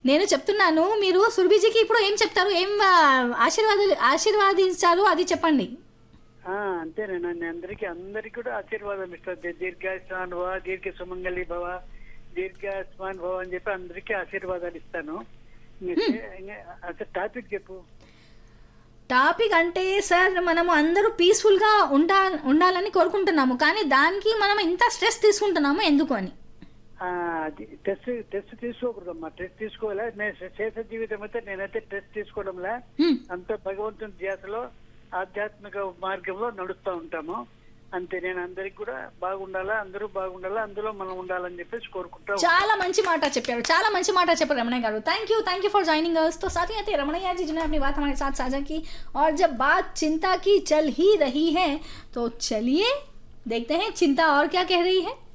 నేను చెప్తున్నాను మీరు సురభిజీకి ఇప్పుడు ఏం చెప్తారు ఏం ఆ, ఆశీర్వాదాలు ఆశీర్వాదించారు అది చెప్పండి ఆ, అంతేనండి అందరికి అందరికి కూడా ఆశీర్వాదం ఇస్తుంది దీర్ఘాయుష్మాన్ భవ దీర్ఘ సుమంగళి భవ దీర్ఘాయుష్మాన్ భవ అని చెప్పి అందరికి ఆశీర్వాదాలు ఇస్తాను ఇంకా- ఇంకా అసలు టాపిక్ చెప్పు టాపిక్ అంటే సార్ మనము అందరూ పీస్ఫుల్గా ఉండా ఉండాలని కోరుకుంటున్నాము కానీ దానికి మనం ఇంత స్ట్రెస్ తీసుకుంటున్నాము ఎందుకు అని ఆ, అది టెస్ట్ టెస్ట్ తీసుకోకూడదమ్మా టెస్ట్ తీసుకోవాలా నేను చేసే జీవితం అయితే నేనైతే టెస్ట్ తీసుకోవడంలే హ్మ్. అంత భగవంతుని ధ్యాసలో ఆధ్యాత్మిక మార్గంలో నడుస్తూ ఉంటాము అంతే నేను అందరికి కూడా బాగుండాలా అందరూ బాగుండాలా అందులో మనం ఉండాలని చెప్పేసి కోరుకుంటా ఉంటాను. చాలా మంచి మాట చెప్పారు చాలా మంచి మాట చెప్పారు Ramana garu thank you thank you for joining us तो साथ ही आते रमणैया जी जिन्होंने अपनी बात हमारे साथ साझा की और जब बात चिंता की चल ही रही है तो चलिए देखते हैं चिंता और क्या कह रही है